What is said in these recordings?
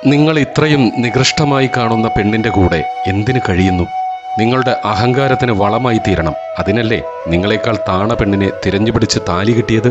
നിങ്ങൾ ഇത്രയും നികൃഷ്ടമായി കാണുന്ന പെണ്ണിന്റെ കൂടെ എന്തിനു കഴിയുന്നു നിങ്ങളുടെ അഹങ്കാരത്തിന് വളമായി തീരണം അതിനല്ലേ നിങ്ങളെക്കാൾ താണ പെണ്ണിനെ തിരഞ്ഞുപിടിച്ച് താലി കിട്ടിയത്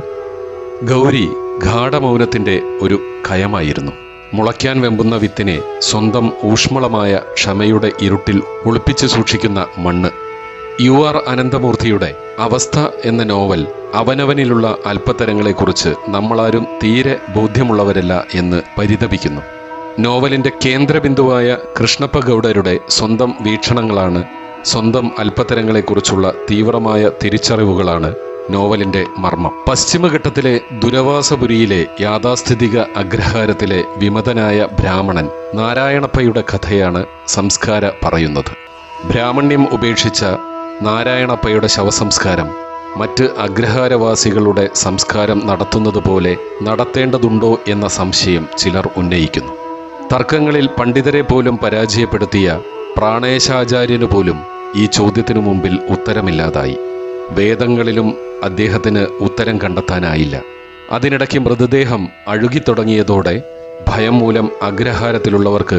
ഗൗരി ഗാഠമൗനത്തിന്റെ ഒരു കയമായിരുന്നു മുളയ്ക്കാൻ വെമ്പുന്ന വിത്തിനെ സ്വന്തം ഊഷ്മളമായ ക്ഷമയുടെ ഇരുട്ടിൽ ഒളിപ്പിച്ചു സൂക്ഷിക്കുന്ന മണ്ണ് യു ആർ അനന്തമൂർത്തിയുടെ അവസ്ഥ എന്ന നോവൽ അവനവനിലുള്ള അല്പത്തരങ്ങളെക്കുറിച്ച് നമ്മളാരും തീരെ ബോധ്യമുള്ളവരല്ല എന്ന് പരിതപിക്കുന്നു നോവലിന്റെ കേന്ദ്രബിന്ദുവായ കൃഷ്ണപ്പ ഗൗഡരുടെ സ്വന്തം വീക്ഷണങ്ങളാണ് സ്വന്തം അല്പത്തരങ്ങളെക്കുറിച്ചുള്ള തീവ്രമായ തിരിച്ചറിവുകളാണ് നോവലിന്റെ മർമ്മം പശ്ചിമഘട്ടത്തിലെ ദുരവാസപുരിയിലെ യാഥാസ്ഥിതിക അഗ്രഹാരത്തിലെ വിമതനായ ബ്രാഹ്മണൻ നാരായണപ്പയുടെ കഥയാണ് സംസ്കാര പറയുന്നത് ബ്രാഹ്മണ്യം ഉപേക്ഷിച്ച നാരായണപ്പയുടെ ശവസംസ്കാരം മറ്റ് അഗ്രഹാരവാസികളുടെ സംസ്കാരം നടത്തുന്നത് പോലെ നടത്തേണ്ടതുണ്ടോ എന്ന സംശയം ചിലർ ഉന്നയിക്കുന്നു തർക്കങ്ങളിൽ പണ്ഡിതരെ പോലും പരാജയപ്പെടുത്തിയ പ്രാണേശാചാര്യനു പോലും ഈ ചോദ്യത്തിനു മുമ്പിൽ ഉത്തരമില്ലാതായി വേദങ്ങളിലും അദ്ദേഹത്തിന് ഉത്തരം കണ്ടെത്താനായില്ല അതിനിടയ്ക്ക് മൃതദേഹം അഴുകിത്തുടങ്ങിയതോടെ ഭയം മൂലം അഗ്രഹാരത്തിലുള്ളവർക്ക്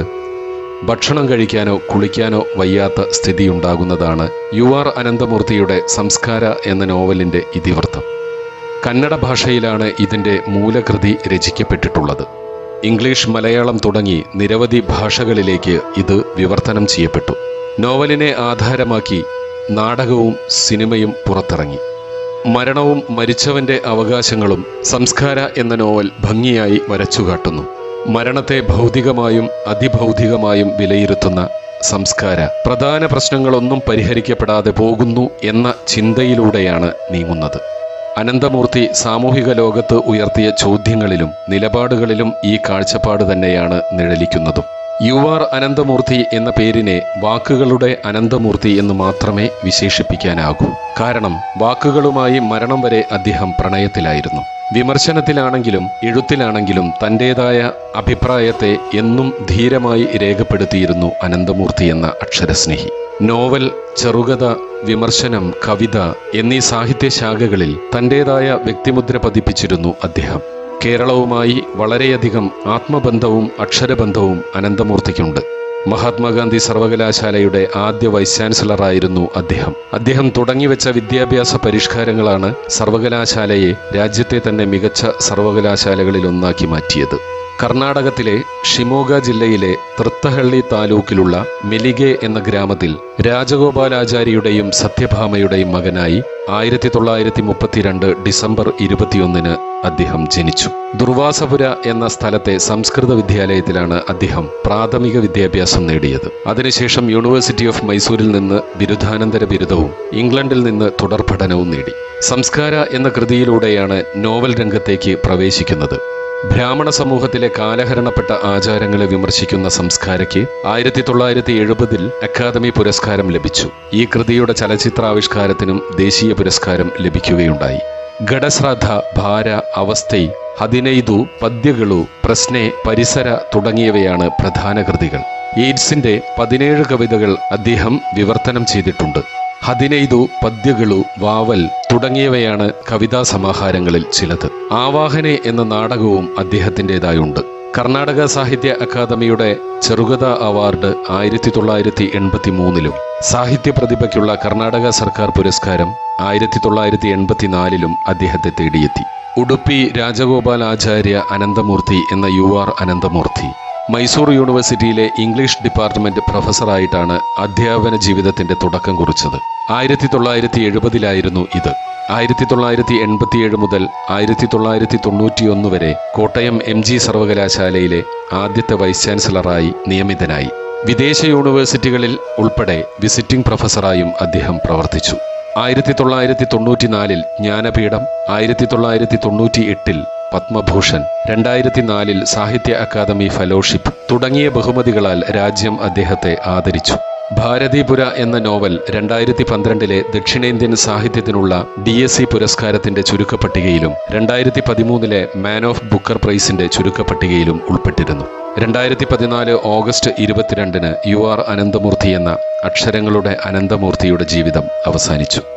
ഭക്ഷണം കഴിക്കാനോ കുളിക്കാനോ വയ്യാത്ത സ്ഥിതിയുണ്ടാകുന്നതാണ് യു ആർ അനന്തമൂർത്തിയുടെ സംസ്കാര എന്ന നോവലിന്റെ ഇതിവൃത്തം കന്നഡ ഭാഷയിലാണ് ഇതിന്റെ മൂലകൃതി രചിക്കപ്പെട്ടിട്ടുള്ളത് ഇംഗ്ലീഷ് മലയാളം തുടങ്ങി നിരവധി ഭാഷകളിലേക്ക് ഇത് വിവർത്തനം ചെയ്യപ്പെട്ടു നോവലിനെ ആധാരമാക്കി നാടകവും സിനിമയും പുറത്തിറങ്ങി മരണവും മരിച്ചവന്റെ അവകാശങ്ങളും സംസ്കാര എന്ന നോവൽ ഭംഗിയായി വരച്ചുകാട്ടുന്നു മരണത്തെ ഭൗതികമായും അതിഭൗതികമായും വിലയിരുത്തുന്ന സംസ്കാര പ്രധാന പ്രശ്നങ്ങളൊന്നും പരിഹരിക്കപ്പെടാതെ പോകുന്നു എന്ന ചിന്തയിലൂടെയാണ് നീങ്ങുന്നത് അനന്തമൂർത്തി സാമൂഹിക ലോകത്ത് ഉയർത്തിയ ചോദ്യങ്ങളിലും നിലപാടുകളിലും ഈ കാഴ്ചപ്പാട് തന്നെയാണ് നിഴലിക്കുന്നതും യു ആർ അനന്തമൂർത്തി എന്ന പേരിനെ വാക്കുകളുടെ അനന്തമൂർത്തി എന്ന് മാത്രമേ വിശേഷിപ്പിക്കാനാകൂ കാരണം വാക്കുകളുമായി മരണം വരെ അദ്ദേഹം പ്രണയത്തിലായിരുന്നു വിമർശനത്തിലാണെങ്കിലും എഴുത്തിലാണെങ്കിലും തൻ്റെതായ അഭിപ്രായത്തെ എന്നും ധീരമായി രേഖപ്പെടുത്തിയിരുന്നു അനന്തമൂർത്തി എന്ന അക്ഷരസ്നേഹി നോവൽ ചെറുകഥ വിമർശനം കവിത എന്നീ സാഹിത്യശാഖകളിൽ തൻ്റെതായ വ്യക്തിമുദ്ര പതിപ്പിച്ചിരുന്നു അദ്ദേഹം കേരളവുമായി വളരെയധികം ആത്മബന്ധവും അക്ഷരബന്ധവും അനന്തമൂർത്തിക്കുണ്ട് മഹാത്മാഗാന്ധി സർവകലാശാലയുടെ ആദ്യ വൈസ് ചാൻസലറായിരുന്നു അദ്ദേഹം അദ്ദേഹം തുടങ്ങിവെച്ച വിദ്യാഭ്യാസ പരിഷ്കാരങ്ങളാണ് സർവകലാശാലയെ രാജ്യത്തെ തന്നെ മികച്ച സർവകലാശാലകളിൽ ഒന്നാക്കി മാറ്റിയത് കർണാടകത്തിലെ ഷിമോഗ ജില്ലയിലെ തൃത്തഹള്ളി താലൂക്കിലുള്ള മെലിഗെ എന്ന ഗ്രാമത്തിൽ രാജഗോപാലാചാര്യയുടെയും സത്യഭാമയുടെയും മകനായി ആയിരത്തി തൊള്ളായിരത്തി മുപ്പത്തിരണ്ട് ഡിസംബർ ഇരുപത്തിയൊന്നിന് അദ്ദേഹം ജനിച്ചു ദുർവാസപുര എന്ന സ്ഥലത്തെ സംസ്കൃത വിദ്യാലയത്തിലാണ് അദ്ദേഹം പ്രാഥമിക വിദ്യാഭ്യാസം നേടിയത് അതിനുശേഷം യൂണിവേഴ്സിറ്റി ഓഫ് മൈസൂരിൽ നിന്ന് ബിരുദാനന്തര ബിരുദവും ഇംഗ്ലണ്ടിൽ നിന്ന് തുടർ പഠനവും നേടി സംസ്കാര എന്ന കൃതിയിലൂടെയാണ് നോവൽ രംഗത്തേക്ക് പ്രവേശിക്കുന്നത് ബ്രാഹ്മണ സമൂഹത്തിലെ കാലഹരണപ്പെട്ട ആചാരങ്ങളെ വിമർശിക്കുന്ന സംസ്കാരയ്ക്ക് ആയിരത്തി തൊള്ളായിരത്തി എഴുപതിൽ അക്കാദമി പുരസ്കാരം ലഭിച്ചു ഈ കൃതിയുടെ ചലച്ചിത്രാവിഷ്കാരത്തിനും ദേശീയ പുരസ്കാരം ലഭിക്കുകയുണ്ടായി ഘടശ്രദ്ധ ഭാര അവസ്ഥൈ ഹതിനൈതു പദ്യകളു പ്രശ്നെ പരിസര തുടങ്ങിയവയാണ് പ്രധാന കൃതികൾ എയ്ഡ്സിന്റെ പതിനേഴ് കവിതകൾ അദ്ദേഹം വിവർത്തനം ചെയ്തിട്ടുണ്ട് ഹതിനൈതു പദ്യകളു വാവൽ തുടങ്ങിയവയാണ് കവിതാ സമാഹാരങ്ങളിൽ ചിലത് ആവാഹനെ എന്ന നാടകവും അദ്ദേഹത്തിൻ്റെതായുണ്ട് കർണാടക സാഹിത്യ അക്കാദമിയുടെ ചെറുകഥ അവാർഡ് ആയിരത്തി തൊള്ളായിരത്തി എൺപത്തി മൂന്നിലും സാഹിത്യ പ്രതിഭയ്ക്കുള്ള കർണാടക സർക്കാർ പുരസ്കാരം ആയിരത്തി തൊള്ളായിരത്തി എൺപത്തിനാലിലും അദ്ദേഹത്തെ തേടിയെത്തി ഉടുപ്പി രാജഗോപാൽ ആചാര്യ അനന്തമൂർത്തി എന്ന യു ആർ അനന്തമൂർത്തി മൈസൂർ യൂണിവേഴ്സിറ്റിയിലെ ഇംഗ്ലീഷ് ഡിപ്പാർട്ട്മെന്റ് പ്രൊഫസറായിട്ടാണ് അധ്യാപന ജീവിതത്തിന്റെ തുടക്കം കുറിച്ചത് ആയിരത്തി തൊള്ളായിരത്തി എഴുപതിലായിരുന്നു ഇത് ആയിരത്തി തൊള്ളായിരത്തി എൺപത്തിയേഴ് മുതൽ ആയിരത്തി തൊള്ളായിരത്തി തൊണ്ണൂറ്റിയൊന്ന് വരെ കോട്ടയം എം ജി സർവകലാശാലയിലെ ആദ്യത്തെ വൈസ് ചാൻസലറായി നിയമിതനായി വിദേശ യൂണിവേഴ്സിറ്റികളിൽ ഉൾപ്പെടെ വിസിറ്റിംഗ് പ്രൊഫസറായും അദ്ദേഹം പ്രവർത്തിച്ചു ആയിരത്തി തൊള്ളായിരത്തി തൊണ്ണൂറ്റിനാലിൽ ജ്ഞാനപീഠം ആയിരത്തി തൊള്ളായിരത്തി തൊണ്ണൂറ്റി എട്ടിൽ പത്മഭൂഷൺ രണ്ടായിരത്തി നാലിൽ സാഹിത്യ അക്കാദമി ഫെലോഷിപ്പ് തുടങ്ങിയ ബഹുമതികളാൽ രാജ്യം അദ്ദേഹത്തെ ആദരിച്ചു ഭാരതീപുര എന്ന നോവൽ രണ്ടായിരത്തി പന്ത്രണ്ടിലെ ദക്ഷിണേന്ത്യൻ സാഹിത്യത്തിനുള്ള ഡി എസ് സി പുരസ്കാരത്തിന്റെ ചുരുക്കപ്പട്ടികയിലും രണ്ടായിരത്തി പതിമൂന്നിലെ മാൻ ഓഫ് ബുക്കർ പ്രൈസിന്റെ ചുരുക്കപ്പട്ടികയിലും ഉൾപ്പെട്ടിരുന്നു രണ്ടായിരത്തി പതിനാല് ഓഗസ്റ്റ് ഇരുപത്തിരണ്ടിന് യു ആർ അനന്തമൂർത്തി എന്ന അക്ഷരങ്ങളുടെ അനന്തമൂർത്തിയുടെ ജീവിതം അവസാനിച്ചു